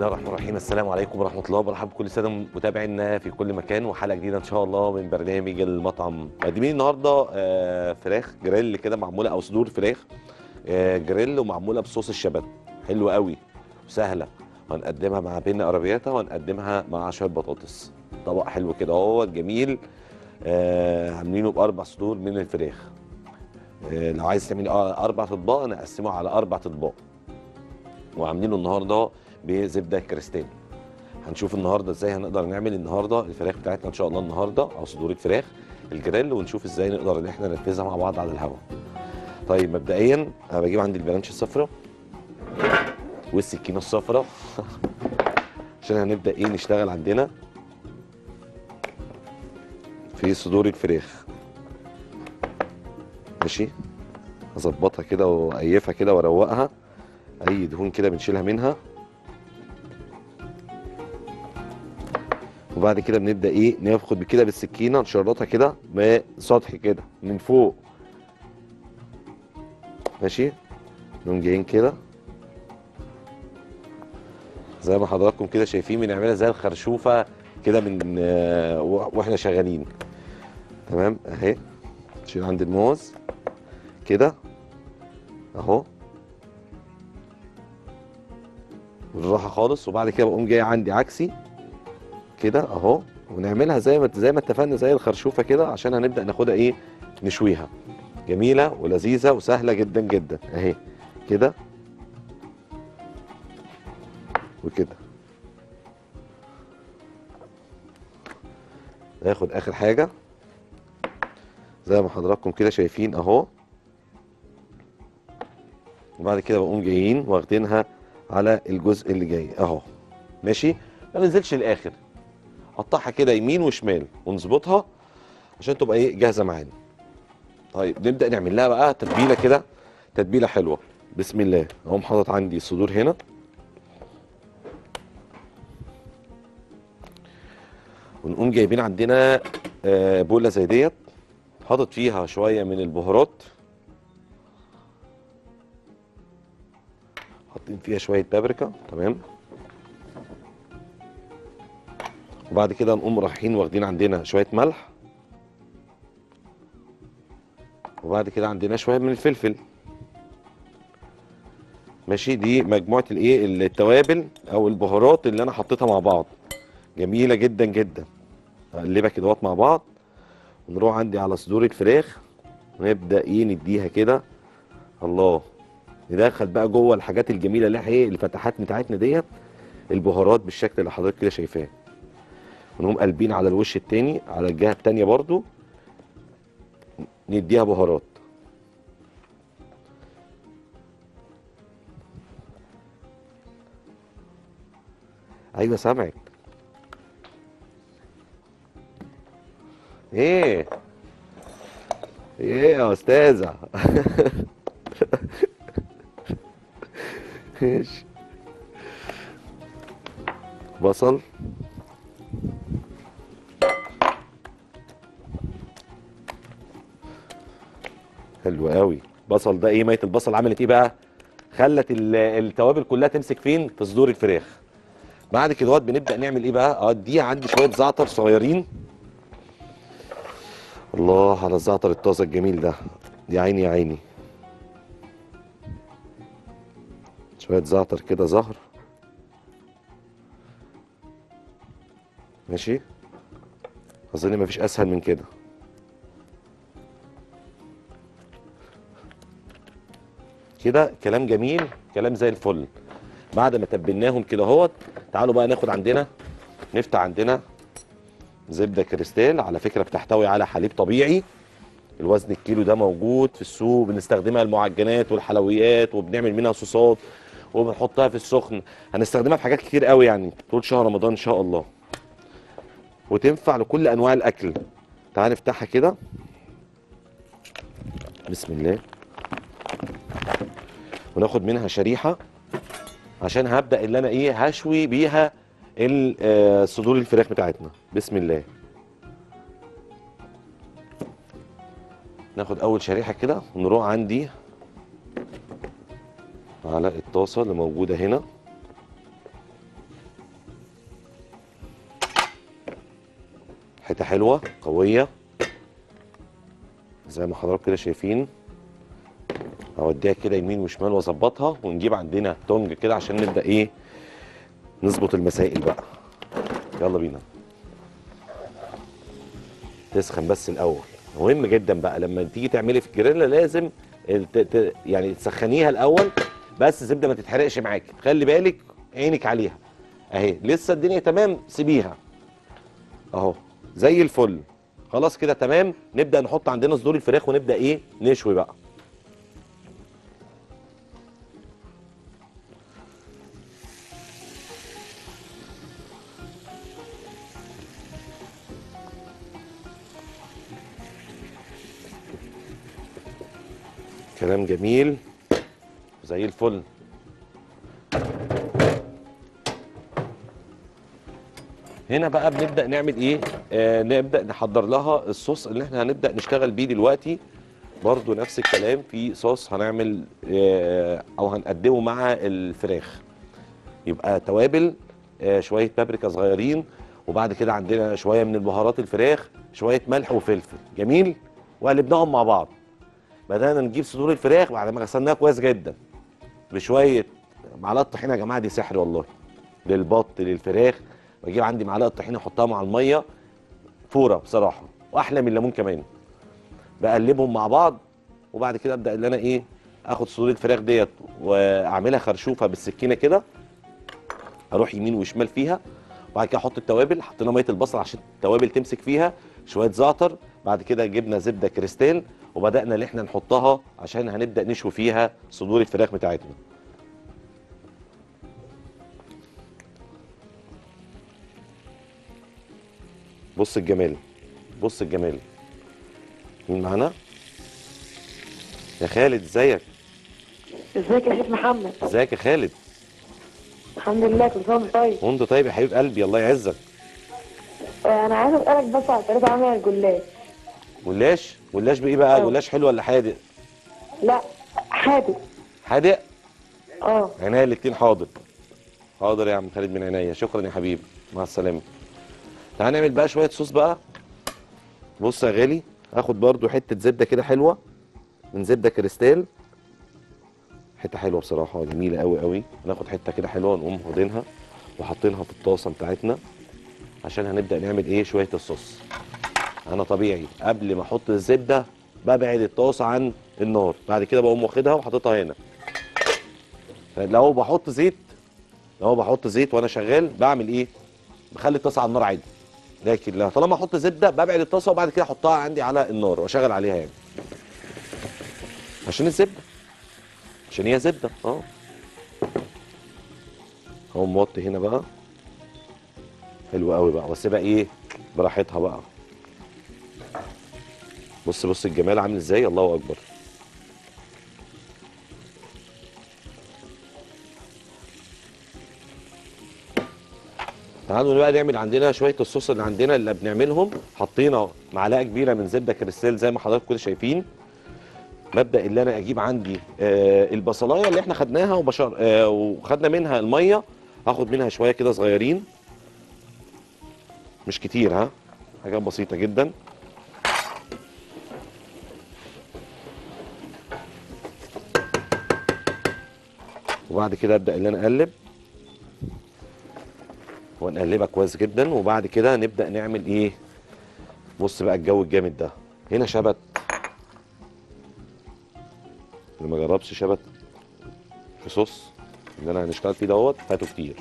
الله الرحمن الرحيم السلام عليكم ورحمه الله وبرحب بكل الساده متابعينا في كل مكان وحلقه جديده ان شاء الله من برنامج المطعم مقدمين النهارده آه، فراخ جريل كده معموله او صدور فراخ آه، جريل ومعموله بصوص الشبت حلوه قوي وسهله وهنقدمها مع بينا ارابياتا وهنقدمها مع شويه بطاطس طبق حلو كده اهو جميل آه، عاملينه باربع صدور من الفراخ آه، لو عايز تعملي آه، اربع اطباق نقسمه على اربع اطباق وعاملينه النهارده بزبده كريستال هنشوف النهارده ازاي هنقدر نعمل النهارده الفراخ بتاعتنا ان شاء الله النهارده او صدور الفراخ الجريل ونشوف ازاي نقدر ان احنا ننفذها مع بعض على الهواء طيب مبدئيا انا بجيب عندي البلانش الصفراء والسكينه الصفراء عشان هنبدا ايه نشتغل عندنا في صدور الفراخ ماشي اظبطها كده واقيفها كده واروقها اي دهون كده بنشيلها منها وبعد كده بنبدا ايه ناخد كده بالسكينه نشرطها كده بسطح كده من فوق ماشي نقوم جايين كده زي ما حضراتكم كده شايفين بنعملها زي الخرشوفه كده من آه، واحنا شغالين تمام اهي نشيل عند الموز كده اهو بالراحه خالص وبعد كده بقوم جاي عندي عكسي كده اهو ونعملها زي ما زي ما اتفقنا زي الخرشوفه كده عشان هنبدا ناخدها ايه نشويها جميله ولذيذه وسهله جدا جدا اهي كده وكده ناخد اخر حاجه زي ما حضراتكم كده شايفين اهو وبعد كده بقوم جايين واخدينها على الجزء اللي جاي اهو ماشي ما ننزلش الاخر قطعها كده يمين وشمال ونظبطها عشان تبقى ايه جاهزه معانا طيب نبدا نعمل لها بقى تتبيله كده تتبيله حلوه بسم الله اقوم حاطط عندي الصدور هنا ونقوم جايبين عندنا آه، بوله زي ديت حاطط فيها شويه من البهارات حاطين فيها شويه بابريكا تمام وبعد كده نقوم رايحين واخدين عندنا شويه ملح وبعد كده عندنا شويه من الفلفل ماشي دي مجموعه الايه التوابل او البهارات اللي انا حطيتها مع بعض جميله جدا جدا اقلبها كده وات مع بعض ونروح عندي على صدور الفراخ ونبدا ايه نديها كده الله ندخل بقى جوه الحاجات الجميله اللي هي الفتحات بتاعتنا ديت البهارات بالشكل اللي حضرتك كده شايفاه ونقوم قلبين على الوش التاني على الجهه التانيه برضو نديها بهارات ايوه سامعك ايه ايه يا استاذه ماشي بصل حلو قوي بصل ده ايه ميه البصل عملت ايه بقى خلت ال- التوابل كلها تمسك فين في صدور الفراخ بعد كده وقت بنبدا نعمل ايه بقى اه دي عندي شويه زعتر صغيرين الله على الزعتر الطازه الجميل ده يا عيني يا عيني شويه زعتر كده زهر ماشي اظن مفيش اسهل من كده كده كلام جميل كلام زي الفل بعد ما تبلناهم كده اهوت تعالوا بقى ناخد عندنا نفتح عندنا زبده كريستال على فكره بتحتوي على حليب طبيعي الوزن الكيلو ده موجود في السوق بنستخدمها المعجنات والحلويات وبنعمل منها صوصات وبنحطها في السخن هنستخدمها في حاجات كتير قوي يعني طول شهر رمضان ان شاء الله وتنفع لكل انواع الاكل تعال نفتحها كده بسم الله وناخد منها شريحه عشان هبدا اللي انا ايه هشوي بيها ال- آه، صدور الفراخ بتاعتنا بسم الله ناخد اول شريحه كده ونروح عندي على الطاسه اللي موجوده هنا حته حلوه قويه زي ما حضراتكم كده شايفين اوديها كده يمين وشمال واظبطها ونجيب عندنا تونج كده عشان نبدا ايه نظبط المسائل بقى يلا بينا تسخن بس الاول مهم جدا بقى لما تيجي تعملي في الجريلا لازم ت- ت- يعني تسخنيها الاول بس الزبده ما تتحرقش معاكي خلي بالك عينك عليها اهي لسه الدنيا تمام سيبيها اهو زي الفل خلاص كده تمام نبدا نحط عندنا صدور الفراخ ونبدا ايه نشوي بقى كلام جميل زي الفل هنا بقى بنبدا نعمل ايه آه نبدا نحضر لها الصوص اللي احنا هنبدا نشتغل بيه دلوقتي برضو نفس الكلام في صوص هنعمل آه او هنقدمه مع الفراخ يبقى توابل آه شويه بابريكا صغيرين وبعد كده عندنا شويه من البهارات الفراخ شويه ملح وفلفل جميل وقلبناهم مع بعض بدانا نجيب صدور الفراخ بعد ما غسلناها كويس جدا بشويه معلقه طحينه يا جماعه دي سحر والله للبط للفراخ واجيب عندي معلقه طحينه احطها مع الميه فوره بصراحه واحلى من الليمون كمان بقلبهم مع بعض وبعد كده ابدا ان انا ايه اخد صدور الفراخ ديت واعملها خرشوفه بالسكينه كده اروح يمين وشمال فيها وبعد كده احط التوابل حطينا ميه البصل عشان التوابل تمسك فيها شويه زعتر بعد كده جبنا زبده كريستال وبدانا ان احنا نحطها عشان هنبدا نشوي فيها صدور الفراخ بتاعتنا بص الجمال بص الجمال مين معانا يا خالد ازيك ازيك يا شيخ محمد ازيك يا خالد الحمد لله كل سنه وانت طيب وانت طيب يا حبيب قلبي الله يعزك آه، انا عايز اسالك بس على طريقه عمل الجلاش جلاش جلاش بايه بقى اه. جلاش حلو ولا حادق لا حادق حادق اه عينيا الاتنين حاضر حاضر يا عم خالد من عينيا شكرا يا حبيبي مع السلامه تعال نعمل بقى شويه صوص بقى بص يا غالي هاخد برضو حته زبده كده حلوه من زبده كريستال حته حلوه بصراحه جميله قوي قوي ناخد حته كده حلوه نقوم واخدينها وحاطينها في الطاسه بتاعتنا عشان هنبدا نعمل ايه شويه الصوص انا طبيعي قبل ما احط الزبده ببعد الطاسه عن النار بعد كده بقوم واخدها وحاططها هنا لو بحط زيت لو بحط زيت وانا شغال بعمل ايه بخلي الطاسه على النار عادي لكن لو طالما احط زبده ببعد الطاسه وبعد كده احطها عندي على النار واشغل عليها يعني عشان الزبده عشان هي زبده اه هو موطي هنا بقى حلو قوي بقى واسيبها ايه براحتها بقى بص بص الجمال عامل ازاي الله اكبر تعالوا بقى نعمل عندنا شويه الصوص اللي عندنا اللي بنعملهم حطينا معلقه كبيره من زبده كريستال زي ما حضراتكم كده شايفين مبدا اللي انا اجيب عندي آه البصلايه اللي احنا خدناها وبشر آه وخدنا منها الميه هاخد منها شويه كده صغيرين مش كتير ها حاجات بسيطه جدا وبعد كده ابدا ان انا اقلب ونقلبها كويس جدا وبعد كده نبدا نعمل ايه بص بقى الجو الجامد ده هنا شبت اللي ما جربش شبت في صوص اللي انا هنشتغل فيه دوت فاته كتير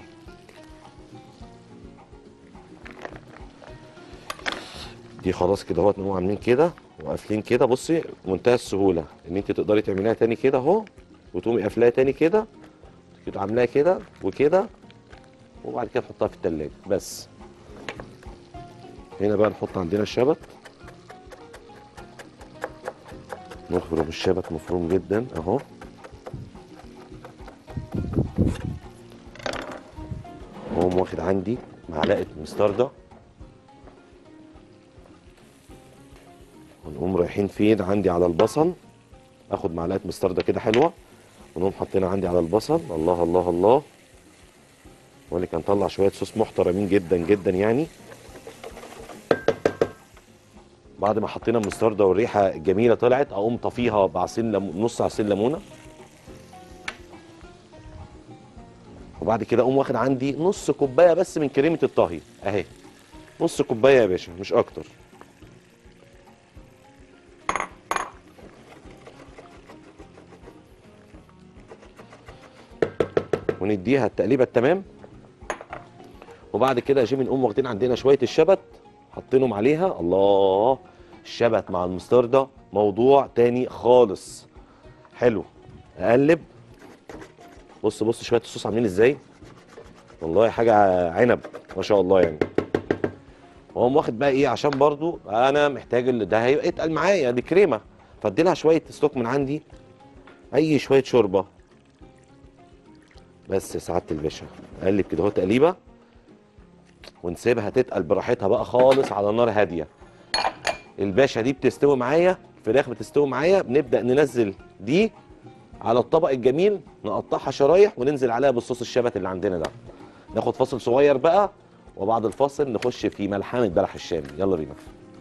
دي خلاص كده اهوت نقوم عاملين كده وقافلين كده بصي منتهى السهوله ان انت تقدري تعمليها تاني كده اهو وتقومي قافلاها تاني كده كده عاملاها كده وكده وبعد كده نحطها في التلاجة بس هنا بقى نحط عندنا الشبت نخرم الشبت مفروم جدا اهو واقوم واخد عندي معلقه مستردة ونقوم رايحين فين عندي على البصل اخد معلقه مستردة كده حلوه ونقوم حاطينها عندي على البصل الله الله الله وانا كان طلع شويه صوص محترمين جدا جدا يعني بعد ما حطينا المستردة والريحه الجميله طلعت اقوم طفيها بعصير لم... نص عصير ليمونه وبعد كده اقوم واخد عندي نص كوبايه بس من كريمه الطهي اهي نص كوبايه يا باشا مش اكتر ونديها التقليبه التمام وبعد كده يا جيمي نقوم واخدين عندنا شويه الشبت حاطينهم عليها الله الشبت مع المستردة موضوع تاني خالص حلو اقلب بص بص شويه الصوص عاملين ازاي والله حاجه عنب ما شاء الله يعني واقوم واخد بقى ايه عشان برضو انا محتاج اللي ده هيبقى يتقل معايا دي كريمه فادي لها شويه ستوك من عندي اي شويه شوربه بس يا سعاده الباشا اقلب كده اهو تقليبه ونسيبها تتقل براحتها بقى خالص على نار هاديه الباشا دي بتستوي معايا الفراخ بتستوي معايا بنبدا ننزل دي على الطبق الجميل نقطعها شرايح وننزل عليها بالصوص الشبت اللي عندنا ده ناخد فاصل صغير بقى وبعد الفاصل نخش في ملحمه بلح الشام يلا بينا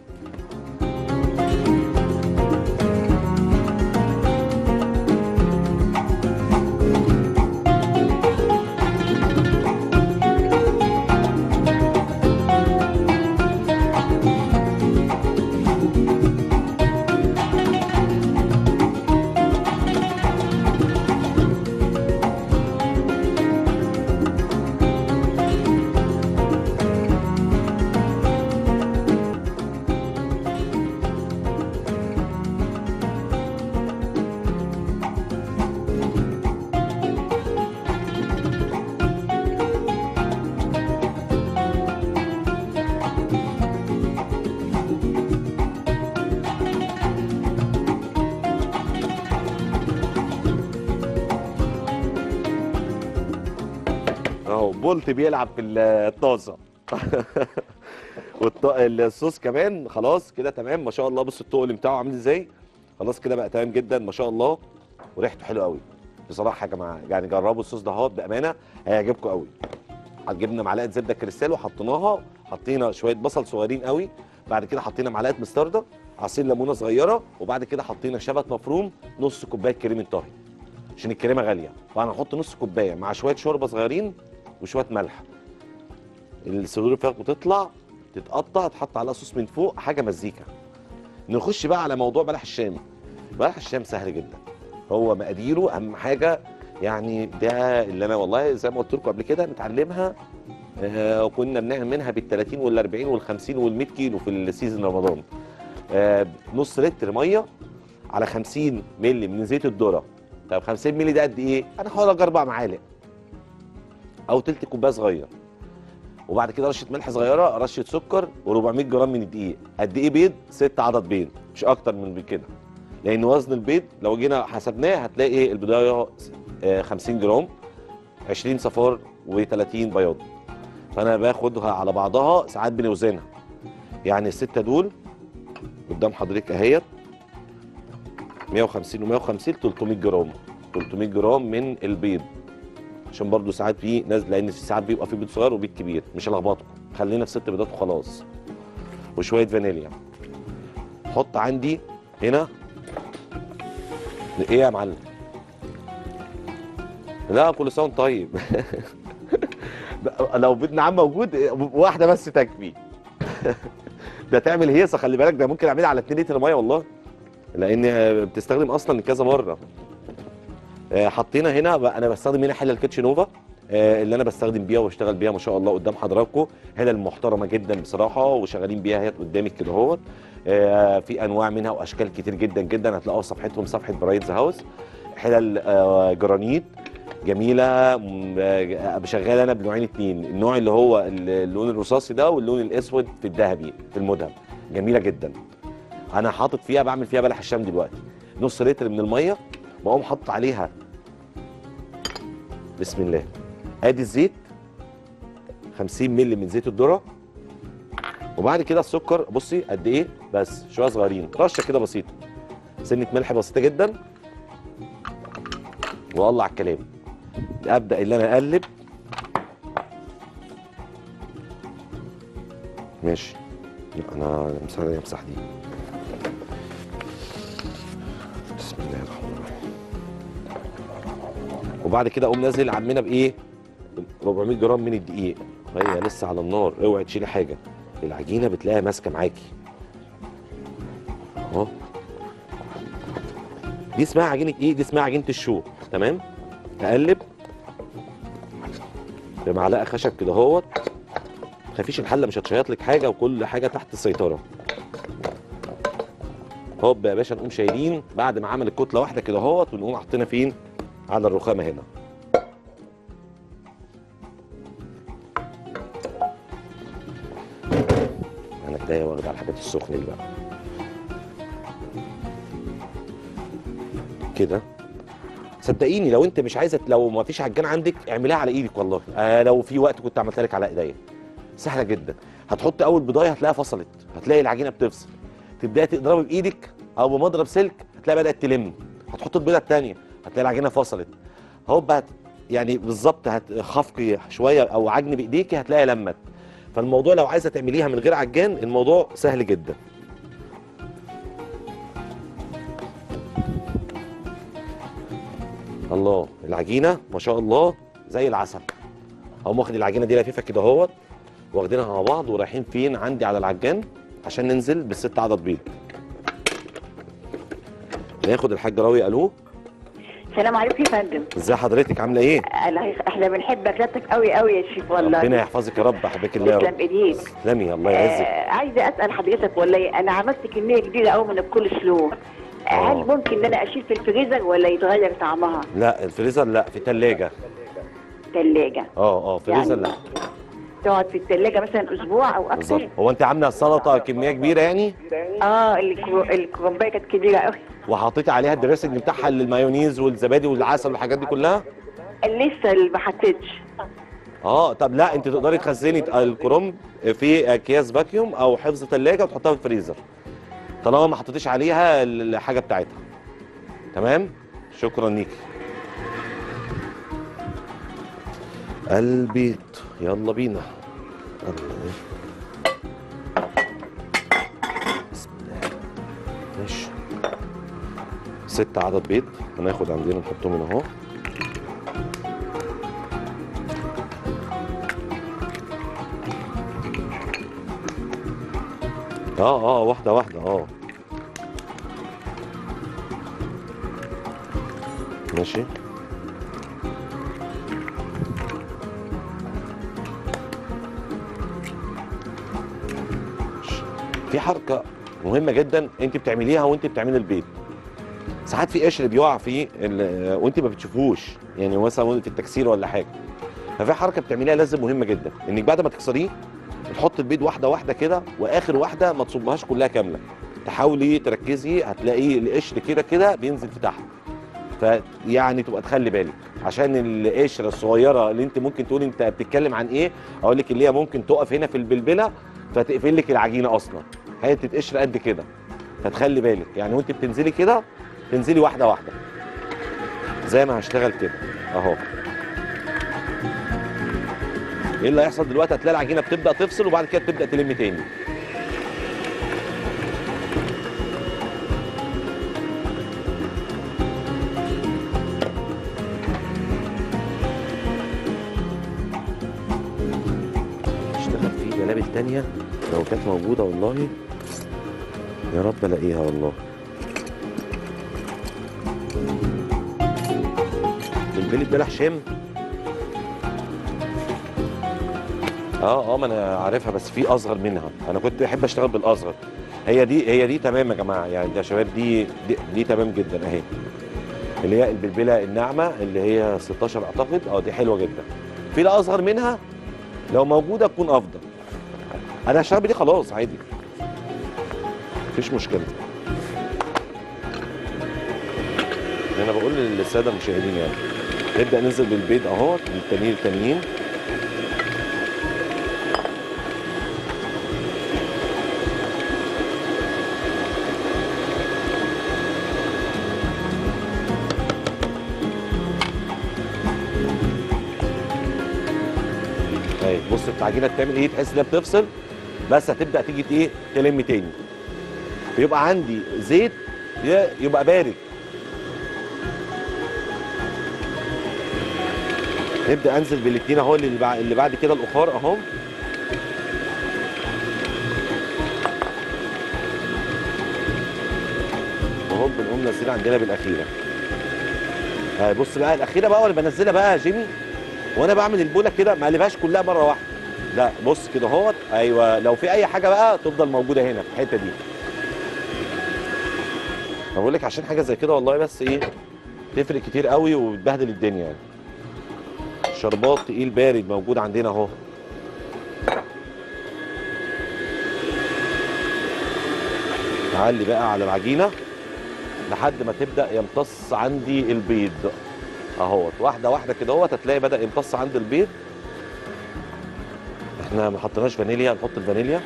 اهو بولت بيلعب في الطاسه والصوص كمان خلاص كده تمام ما شاء الله بص التقل بتاعه عامل ازاي خلاص كده بقى تمام جدا ما شاء الله وريحته حلوه قوي بصراحه يا جماعه يعني جربوا الصوص ده اهوت بامانه هيعجبكم قوي جبنا معلقه زبده كريستال وحطيناها حطينا شويه بصل صغيرين قوي بعد كده حطينا معلقه مستردة عصير ليمونه صغيره وبعد كده حطينا شبت مفروم نص كوبايه كريمه طهي عشان الكريمه غاليه فهنحط نص كوبايه مع شويه شوربه صغيرين وشويه ملح الصدور الفراخ بتطلع تتقطع تحط عليها صوص من فوق حاجه مزيكا نخش بقى على موضوع بلح الشام بلح الشام سهل جدا هو مقاديره اهم حاجه يعني ده اللي انا والله زي ما قلت لكم قبل كده متعلمها آه وكنا بنعمل منها بال 30 وال 40 وال 50 وال 100 كيلو في السيزون رمضان آه نص لتر ميه على 50 مللي من زيت الذره طب 50 مللي ده قد ايه؟ انا حوالي اربع معالق او تلت كوبايه صغير وبعد كده رشه ملح صغيره رشه سكر و400 جرام من الدقيق قد ايه بيض ست عدد بيض مش اكتر من كده لان وزن البيض لو جينا حسبناه هتلاقي ايه البضايه آه، 50 جرام 20 صفار و30 بياض فانا باخدها على بعضها ساعات بنوزنها يعني السته دول قدام حضرتك اهيت 150 و150 300 جرام 300 جرام من البيض عشان برضو ساعات في ناس لان في ساعات بيبقى في بيض صغير وبيض كبير مش هلخبطكم خلينا في ست بيضات وخلاص وشويه فانيليا حط عندي هنا ايه يا معلم لا كل سنه وانت طيب لو بيض نعام موجود واحده بس تكفي ده تعمل هيصه خلي بالك ده ممكن اعملها على 2 لتر ميه والله لان بتستخدم اصلا كذا مره آه، حطينا هنا بقى انا بستخدم هنا حله الكيتشن نوفا آه، اللي انا بستخدم بيها وبشتغل بيها ما شاء الله قدام حضراتكم حلل محترمه جدا بصراحه وشغالين بيها هي قدامك كده اهوت آه، في انواع منها واشكال كتير جدا جدا هتلاقوها في صفحتهم صفحه برايتز هاوس حلل آه، جرانيت جميله م- آه، بشغال انا بنوعين اتنين النوع اللي هو اللون الرصاصي ده واللون الاسود في الذهبي في المذهب جميله جدا انا حاطط فيها بعمل فيها بلح الشام دلوقتي نص لتر من الميه بقوم حاطط عليها بسم الله ادي الزيت 50 مللي من زيت الذره وبعد كده السكر بصي قد ايه بس شويه صغيرين رشه كده بسيطه سنه ملح بسيطه جدا واطلع الكلام ابدا اللي انا اقلب ماشي يبقى انا امسح امسح دي بسم الله الرحمن الرحيم وبعد كده اقوم نازل عمنا بايه 400 جرام من الدقيق وهي لسه على النار اوعي تشيلي حاجه العجينه بتلاقيها ماسكه معاكي اهو دي اسمها عجينه ايه دي اسمها عجينه الشو تمام اقلب بمعلقه خشب كده اهوت متخافيش الحله مش هتشيط لك حاجه وكل حاجه تحت السيطره هوب يا باشا نقوم شايلين بعد ما عمل الكتله واحده كده اهوت ونقوم حاطينها فين على الرخامه هنا انا كده واخد على الحاجات السخنه دي بقى كده صدقيني لو انت مش عايزه لو ما فيش عجان عندك اعمليها على ايدك والله آه لو في وقت كنت عملتها لك على ايديا سهله جدا هتحط اول بضايه هتلاقيها فصلت هتلاقي العجينه بتفصل تبداي تضربي بايدك او بمضرب سلك هتلاقي بدات تلم هتحط البيضه الثانيه هتلاقي العجينه فصلت هوب هت يعني بالظبط هتخفقي شويه او عجن بايديكي هتلاقي لمت فالموضوع لو عايزه تعمليها من غير عجان الموضوع سهل جدا الله العجينه ما شاء الله زي العسل اقوم واخد العجينه دي لفيفه كده اهوت واخدينها مع بعض ورايحين فين عندي على العجان عشان ننزل بالست عدد بيض ناخد الحاج راوي الو السلام عليكم يا فندم ازي حضرتك عامله ايه أنا- احنا بنحب اكلاتك قوي قوي يا شيف والله ربنا يحفظك يا رب احبك الله يا تسلم رب ايديك تسلمي الله يعزك آه عايزه اسال حضرتك والله انا عملت كميه كبيره قوي من الكول سلو آه. هل ممكن ان انا اشيل في الفريزر ولا يتغير طعمها لا الفريزر لا في الثلاجه ثلاجه اه اه فريزر يعني لا تقعد في الثلاجه مثلا اسبوع او بالظبط اكتر هو انت عامله السلطه كميه كبيره يعني اه الكرو- الكرومبايه كانت كبيره قوي وحطيتي عليها الدريسنج بتاعها المايونيز والزبادي والعسل والحاجات دي كلها لسه اللي ما حطيتش اه طب لا انت تقدري تخزني الكرنب في اكياس فاكيوم او حفظ ثلاجه وتحطها في الفريزر طالما ما حطيتيش عليها الحاجه بتاعتها تمام شكرا ليكي البيض يلا بينا الله. بسم الله ماشي ست عدد بيض هناخد عندنا نحطهم هنا اهو اه اه واحدة واحدة اه ماشي في حركة مهمة جدا انت بتعمليها وانت بتعملي البيض ساعات في قشر بيقع فيه ال- وانت ما بتشوفوش يعني مثلا في التكسير ولا حاجة ففي حركة بتعمليها لازم مهمة جدا انك بعد ما تكسريه تحط البيض واحده واحده كده واخر واحده ما تصبهاش كلها كامله تحاولي تركزي هتلاقي القشر كده كده بينزل في تحت فيعني تبقى تخلي بالك عشان القشره الصغيره اللي انت ممكن تقولي انت بتتكلم عن ايه اقول لك اللي هي ممكن تقف هنا في البلبله فتقفل لك العجينه اصلا حته قشر قد كده فتخلي بالك يعني وانت بتنزلي كده تنزلي واحده واحده زي ما هشتغل كده اهو ايه اللي هيحصل دلوقتي هتلاقي العجينه بتبدا تفصل وبعد كده بتبدا تلم تاني اشتغل في جلابل تانية لو كانت موجودة والله يا رب الاقيها والله البلد بلح شام اه اه ما انا عارفها بس في اصغر منها انا كنت بحب اشتغل بالاصغر هي دي هي دي تمام يا جماعه يعني يا شباب دي دي, دي تمام جدا اهي اللي هي البلبله الناعمه اللي هي 16 اعتقد اه دي حلوه جدا في الاصغر منها لو موجوده تكون افضل انا هشتغل بدي خلاص عادي مفيش مشكله انا بقول للساده المشاهدين يعني نبدا ننزل بالبيض اهو التانيين التانيين اهي بص العجينه بتعمل ايه تحس انها بتفصل بس هتبدا تيجي ايه تلم تاني بيبقى عندي زيت ي- يبقى بارد نبدا انزل بالاثنين اهو اللي بعد اللي بعد كده الاخر اهو وهوب بنقوم نازلين عندنا بالاخيره آه، بص بقى الاخيره بقى وانا بنزلها بقى يا جيمي وانا بعمل البوله كده ما اقلبهاش كلها مره واحده لا بص كده اهوت ايوه لو في اي حاجه بقى تفضل موجوده هنا في الحته دي بقول لك عشان حاجه زي كده والله بس ايه تفرق كتير قوي وبتبهدل الدنيا يعني شربات تقيل بارد موجود عندنا اهو نعلي بقى على العجينه لحد ما تبدا يمتص عندي البيض اهوت واحده واحده كده اهوت هتلاقي بدا يمتص عندي البيض احنا ما حطيناش فانيليا هنحط الفانيليا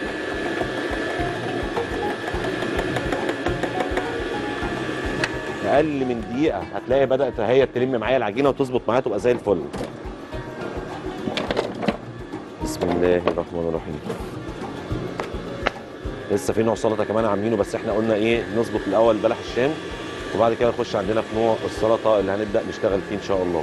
اقل من دقيقه هتلاقي بدات هي تلم معايا العجينه وتظبط معايا تبقى زي الفل بسم الله الرحمن الرحيم لسه في نوع سلطه كمان عاملينه بس احنا قلنا ايه نظبط الاول بلح الشام وبعد كده نخش عندنا في نوع السلطه اللي هنبدا نشتغل فيه ان شاء الله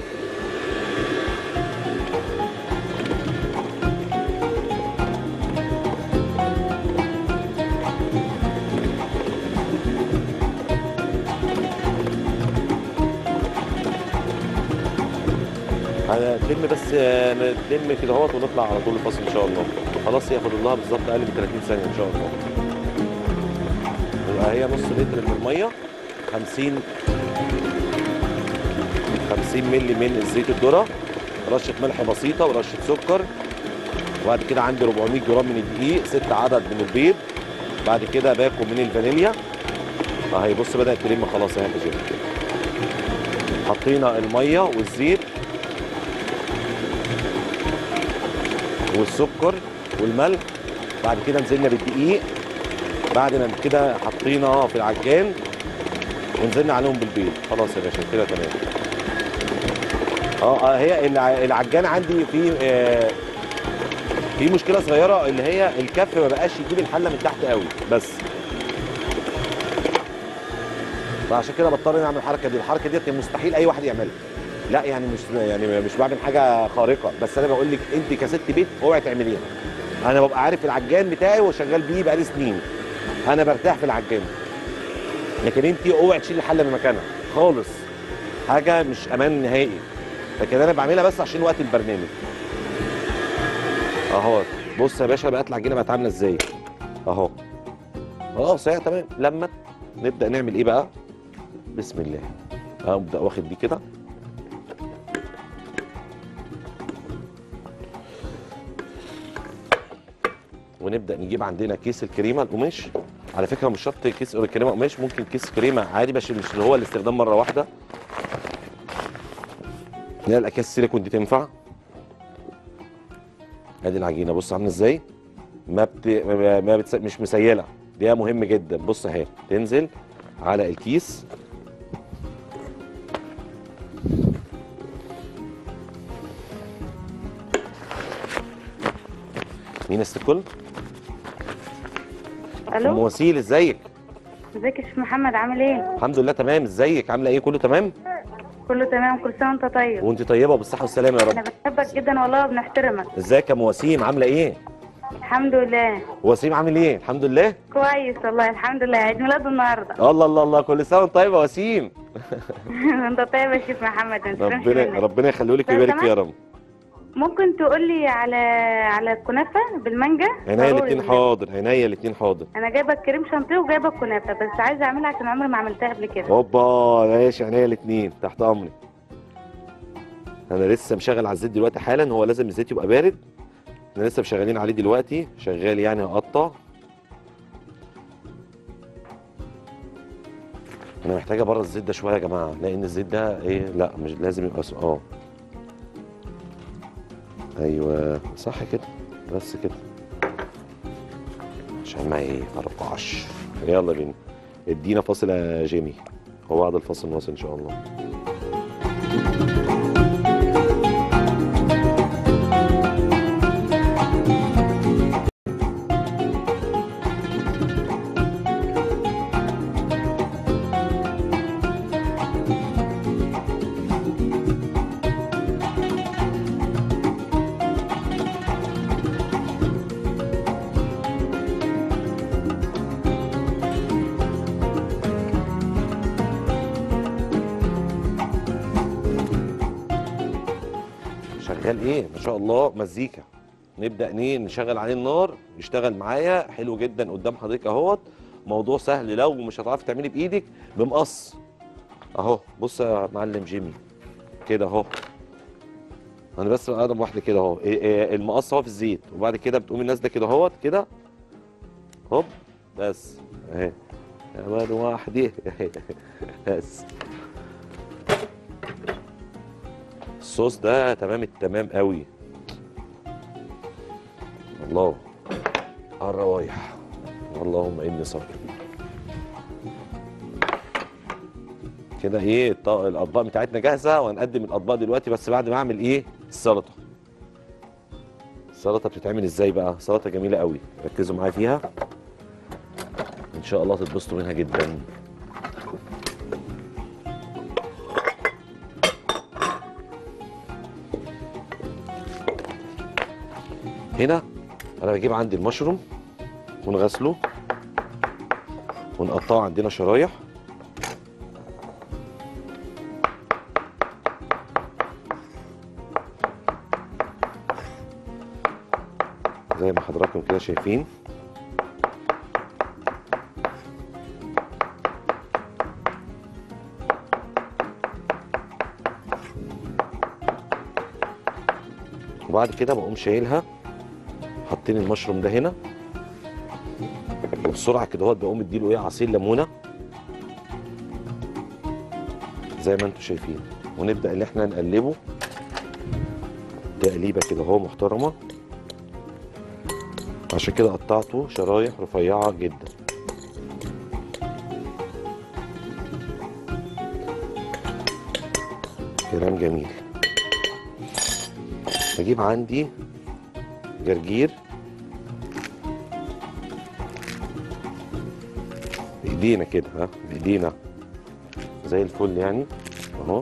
هنلم بس آه، نلم كده اهوت ونطلع على طول الفاصل ان شاء الله خلاص هي فاضل لها بالظبط اقل من 30 ثانيه ان شاء الله يبقى هي نص لتر من الميه 50 50 مللي من زيت الذره رشه ملح بسيطه ورشه سكر وبعد كده عندي 400 جرام من الدقيق ست عدد من البيض بعد كده باكو من الفانيليا اهي بص بدات تلم خلاص اهي يا شيخ حطينا الميه والزيت والسكر والملح بعد كده نزلنا بالدقيق بعد ما كده حطينا في العجان ونزلنا عليهم بالبيض خلاص يا باشا كده تمام اه آه، هي الع- العجان عندي في آه، في مشكله صغيره اللي هي الكف ما بقاش يجيب الحله من تحت قوي بس فعشان كده بضطر اني اعمل الحركه دي الحركه ديت مستحيل اي واحد يعملها لا يعني مش يعني مش بعمل حاجه خارقه بس انا بقول لك انت كست بيت اوعي تعمليها انا ببقى عارف العجان بتاعي وشغال بيه بقالي سنين انا برتاح في العجان لكن انت اوعي تشيل الحله من مكانها خالص حاجه مش امان نهائي لكن انا بعملها بس عشان وقت البرنامج اهو بص يا باشا بقت العجينه بقت عامله ازاي اهو خلاص هي تمام لما نبدا نعمل ايه بقى بسم الله ابدا واخد دي كده ونبدا نجيب عندنا كيس الكريمه القماش على فكره مش شرط كيس الكريمه قماش ممكن كيس كريمه عادي بس مش اللي هو الاستخدام مره واحده لا الاكياس السيليكون دي تنفع ادي العجينه بص عامله ازاي ما بت... ما ما بتس... مش مسيله دي مهم جدا بص اهي تنزل على الكيس مين استكل؟ ام الو وسيل ازيك؟ ازيك يا شيخ محمد عامل ايه الحمد لله تمام ازيك عامله ايه كله تمام؟ كله تمام كل سنه وانت طيب وانت طيبه وبالصحه والسلامه يا انا رب بحبك جدا والله وبنحترمك ازيك يا ام وسيم عامله ايه؟ الحمد لله وسيم عامل ايه؟ الحمد لله كويس والله الحمد لله عيد ميلاده النهارده الله الله الله كل سنه وانت طيبه يا وسيم انت طيب يا شيخ محمد انت ربنا ربنا يخليه لك لو ويبارك فيه يا سمحت. رب ممكن تقول لي على على الكنافه بالمانجا عينيا ضروري الاثنين بالله. حاضر عينيا الاثنين حاضر انا جايبه الكريم شانتيه وجايبه الكنافه بس عايزه اعملها عشان عمري ما عملتها قبل كده هوبا ماشي عينيا الاثنين تحت امري انا لسه مشغل على الزيت دلوقتي حالا هو لازم الزيت يبقى بارد احنا لسه مشغلين عليه دلوقتي شغال يعني هقطع انا محتاجه بره الزيت ده شويه يا جماعه لان الزيت ده ايه لا مش لازم يبقى س- اه ايوه صح كده بس كده عشان ما يفرقعش يلا بينا ادينا فاصل يا جيمي وبعد الفاصل نواصل ان شاء الله شغال ايه ما شاء الله مزيكا نبدا ايه نشغل عليه النار يشتغل معايا حلو جدا قدام حضرتك اهوت موضوع سهل لو مش هتعرفي تعملي بايدك بمقص اهو بص يا معلم جيمي كده اهو انا بس اقرب واحده كده اهو إيه إيه المقص اهو في الزيت وبعد كده بتقومي نازله كده اهوت كده هوب بس اهي كمان واحده بس الصوص ده تمام التمام قوي الله على الروايح اللهم اني صابر كده ايه الط- الاطباق بتاعتنا جاهزه وهنقدم الاطباق دلوقتي بس بعد ما اعمل ايه السلطه السلطه بتتعمل ازاي بقى سلطه جميله قوي ركزوا معايا فيها ان شاء الله تتبسطوا منها جدا هنا انا بجيب عندي المشروم ونغسله ونقطعه عندنا شرايح زي ما حضراتكم كده شايفين وبعد كده بقوم شايلها حاطين المشروم ده هنا وبسرعه كده اهوت بقوم اديله ايه عصير ليمونه زي ما انتم شايفين ونبدا ان احنا نقلبه تقليبه كده اهو محترمه عشان كده قطعته شرايح رفيعه جدا كلام جميل بجيب عندي جرجير بايدينا كده ها بايدينا زي الفل يعني اهو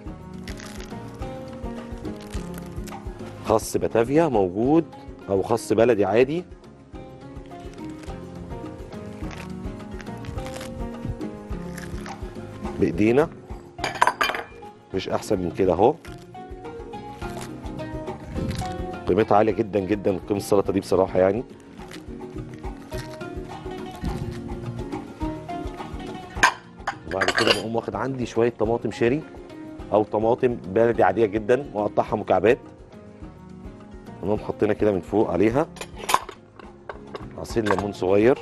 خس باتافيا موجود او خس بلدي عادي بايدينا مش احسن من كده اهو قيمتها عاليه جدا جدا قيمه السلطه دي بصراحه يعني وبعد كده بقوم واخد عندي شويه طماطم شيري او طماطم بلدي عاديه جدا واقطعها مكعبات ونقوم حاطينها كده من فوق عليها عصير ليمون صغير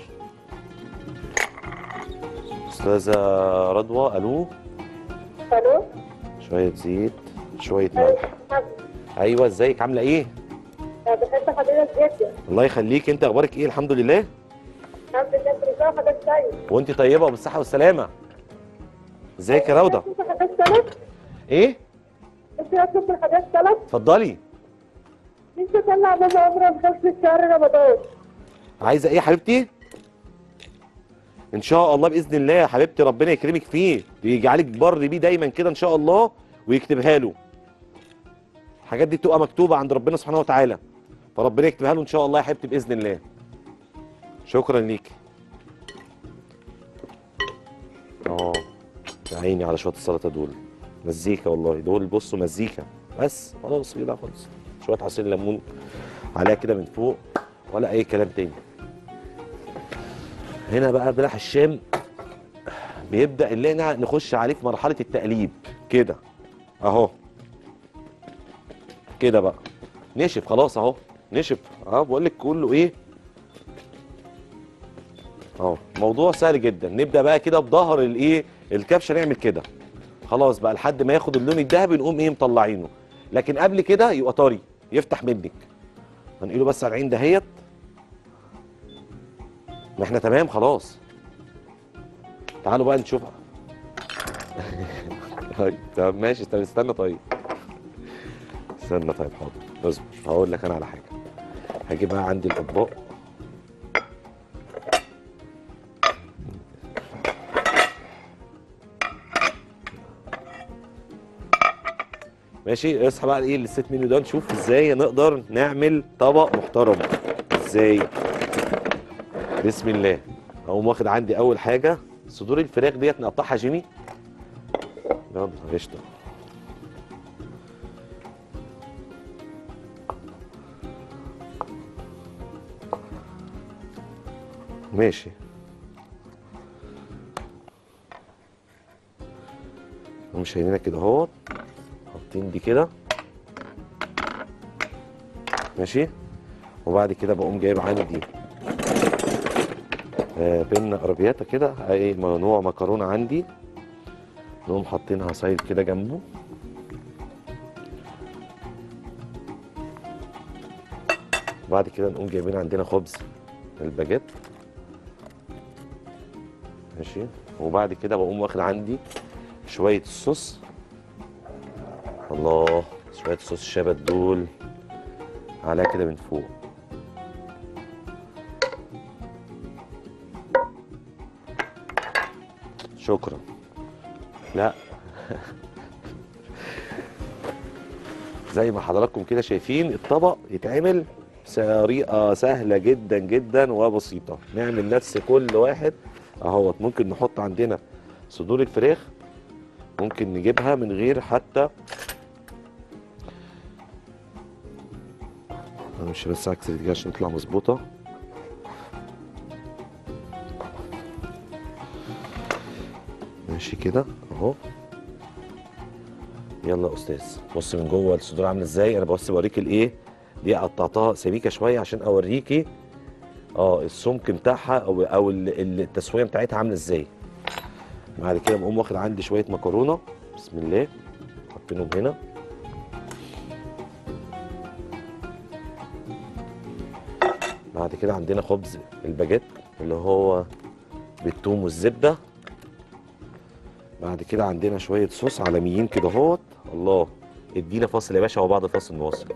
استاذه رضوى الو الو شويه زيت شويه ملح ايوه ازيك عامله ايه بحب حضرتك جدا الله يخليك انت اخبارك ايه الحمد لله الحمد لله كل سنه وحضرتك طيب وانت طيبه وبالصحه والسلامه ازيك يا روضه انت حضرتك سلام ايه انت اطلب من حضرتك سلام اتفضلي انت طلع بابا عمره بخمس شهر رمضان عايزه ايه يا حبيبتي ان شاء الله باذن الله يا حبيبتي ربنا يكرمك فيه ويجعلك بر بيه دايما كده ان شاء الله ويكتبها له الحاجات دي بتبقى مكتوبه عند ربنا سبحانه وتعالى فربنا يكتبها له ان شاء الله يا حبيبتي باذن الله شكرا ليك اه يا عيني على شويه السلطه دول مزيكا والله دول بصوا مزيكا بس خلاص كده خلاص شويه عصير ليمون عليها كده من فوق ولا اي كلام تاني هنا بقى بلح الشام بيبدا اللي احنا نخش عليه في مرحله التقليب كده اهو كده بقى نشف خلاص اهو نشف اه بقول لك كله ايه اهو موضوع سهل جدا نبدا بقى كده بظهر الايه الكبشه نعمل كده خلاص بقى لحد ما ياخد اللون الذهبي نقوم ايه مطلعينه لكن قبل كده يبقى طري يفتح منك هنقله بس على العين دهيت ما احنا تمام خلاص تعالوا بقى نشوفها طيب طب ماشي طب استنى طيب استنى طيب حاضر اصبر هقول لك انا على حاجه هجيب بقى عندي الاطباق ماشي اصحى بقى ايه للست منيو ده نشوف ازاي نقدر نعمل طبق محترم ازاي بسم الله اقوم واخد عندي اول حاجه صدور الفراخ ديت نقطعها جيمي يلا قشطه ماشي مش هينينا كده اهوت حاطين دي كده ماشي وبعد كده بقوم جايب عندي آه بين اربياتا كده اي نوع مكرونه عندي نقوم حاطينها سايد كده جنبه وبعد كده نقوم جايبين عندنا خبز الباجيت ماشي وبعد كده بقوم واخد عندي شويه الصوص الله شويه صوص الشبت دول عليها كده من فوق شكرا لا زي ما حضراتكم كده شايفين الطبق يتعمل بطريقه سهله جدا جدا وبسيطه نعمل نفس كل واحد اهوت ممكن نحط عندنا صدور الفراخ ممكن نجيبها من غير حتى انا مش بس عكس دي عشان تطلع مظبوطه ماشي كده اهو يلا يا استاذ بص من جوه الصدور عامله ازاي انا بس بوريك الايه دي قطعتها سميكه شويه عشان اوريكي اه السمك بتاعها او او ال- التسويه بتاعتها عامله ازاي بعد كده بقوم واخد عندي شويه مكرونه بسم الله حاطينهم هنا بعد كده عندنا خبز الباجيت اللي هو بالثوم والزبده بعد كده عندنا شويه صوص عالميين كده اهوت الله ادينا فاصل يا باشا وبعد فاصل نواصل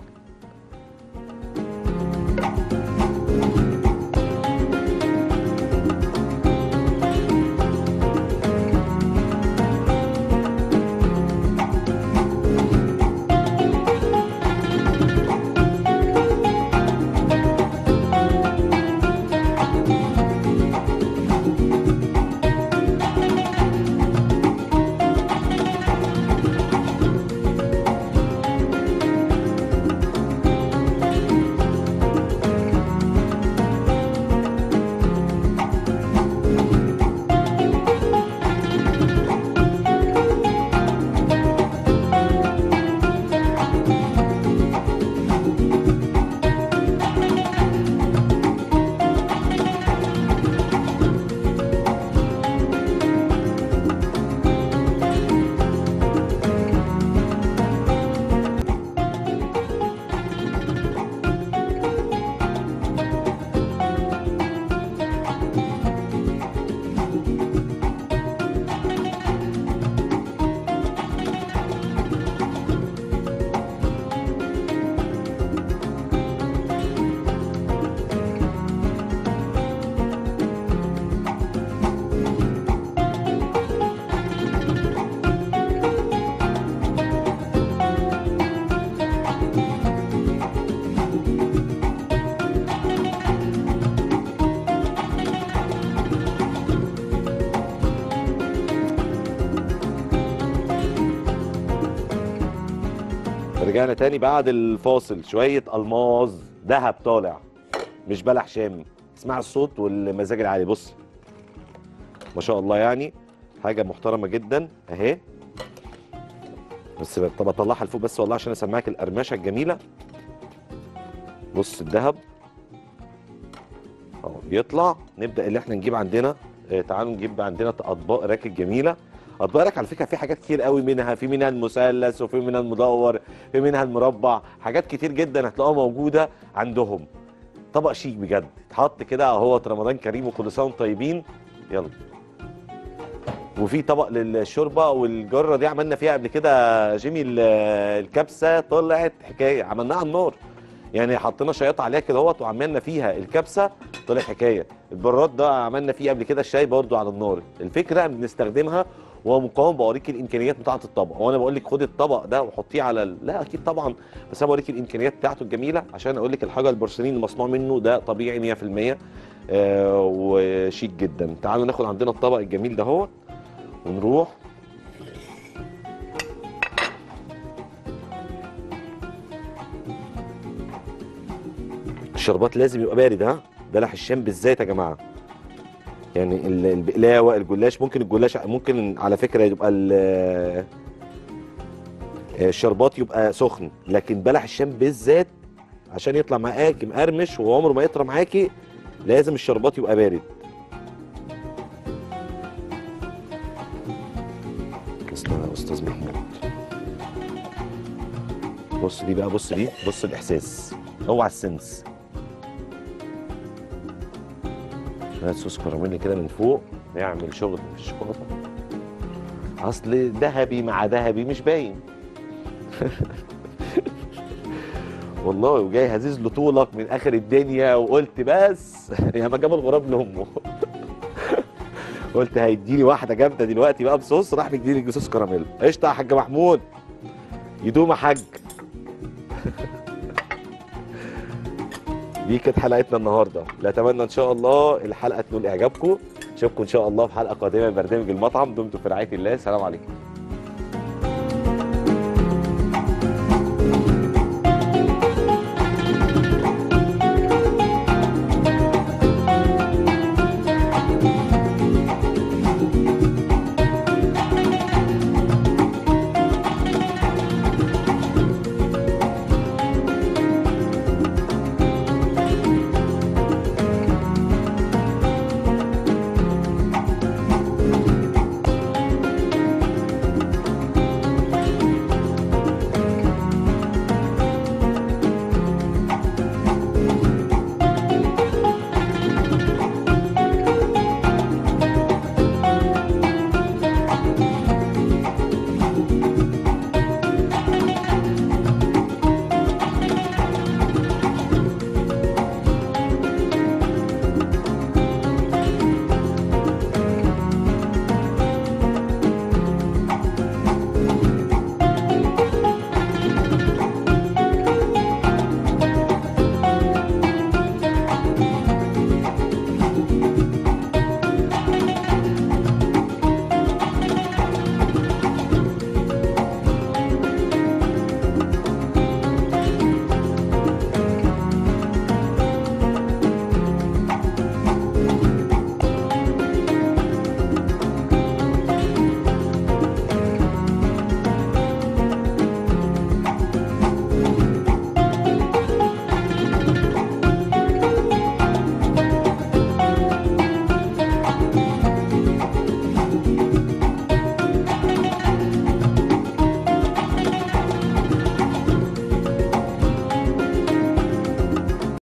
رجعنا تاني بعد الفاصل شوية ألماظ ذهب طالع مش بلح شامي اسمع الصوت والمزاج العالي بص ما شاء الله يعني حاجة محترمة جدا اهي بس طب اطلعها لفوق بس والله عشان اسمعك القرمشة الجميلة بص الذهب اهو بيطلع نبدأ اللي احنا نجيب عندنا آه، تعالوا نجيب عندنا اطباق راكب جميله اطباق راك على فكره في حاجات كتير قوي منها في منها المثلث وفي منها المدور في منها المربع حاجات كتير جدا هتلاقوها موجوده عندهم طبق شيك بجد اتحط كده اهوت رمضان كريم وكل سنه وانتم طيبين يلا وفي طبق للشوربه والجره دي عملنا فيها قبل كده جيمي ال- الكبسه طلعت حكايه عملناها على النار يعني حطينا شياط عليها كده اهوت وعملنا فيها الكبسه طلع حكايه البراد ده عملنا فيه قبل كده الشاي برضو على النار الفكره بنستخدمها ومقاوم بوريك الامكانيات بتاعه الطبق وانا بقول لك خدي الطبق ده وحطيه على ال... لا اكيد طبعا بس انا بوريك الامكانيات بتاعته الجميله عشان اقول لك الحاجه البورسلين المصنوع منه ده طبيعي 100% آه وشيك جدا تعالوا ناخد عندنا الطبق الجميل ده هو ونروح الشربات لازم يبقى بارد ها بلح الشام بالذات يا جماعه يعني ال- البقلاوه الجلاش ممكن الجلاش ممكن على فكره يبقى ال- الشربات يبقى سخن لكن بلح الشام بالذات عشان يطلع معاكي مقرمش وعمره ما يطرى معاكي لازم الشربات يبقى بارد تسلم يا استاذ محمود بص دي بقى بص دي بص الاحساس اوعى السنس شويه صوص كراميل كده من فوق نعمل شغل في الشوكولاته اصل ذهبي مع ذهبي مش باين والله وجاي هزيز له طولك من اخر الدنيا وقلت بس يا ما جاب الغراب لامه قلت هيديني واحده جامده دلوقتي بقى بصوص راح مديني صوص كراميل قشطه يا حاج محمود يدوم يا حاج دي كانت حلقتنا النهارده نتمنى ان شاء الله الحلقه تنول اعجابكم اشوفكم ان شاء الله في حلقه قادمه من برنامج المطعم دمتم في رعايه الله السلام عليكم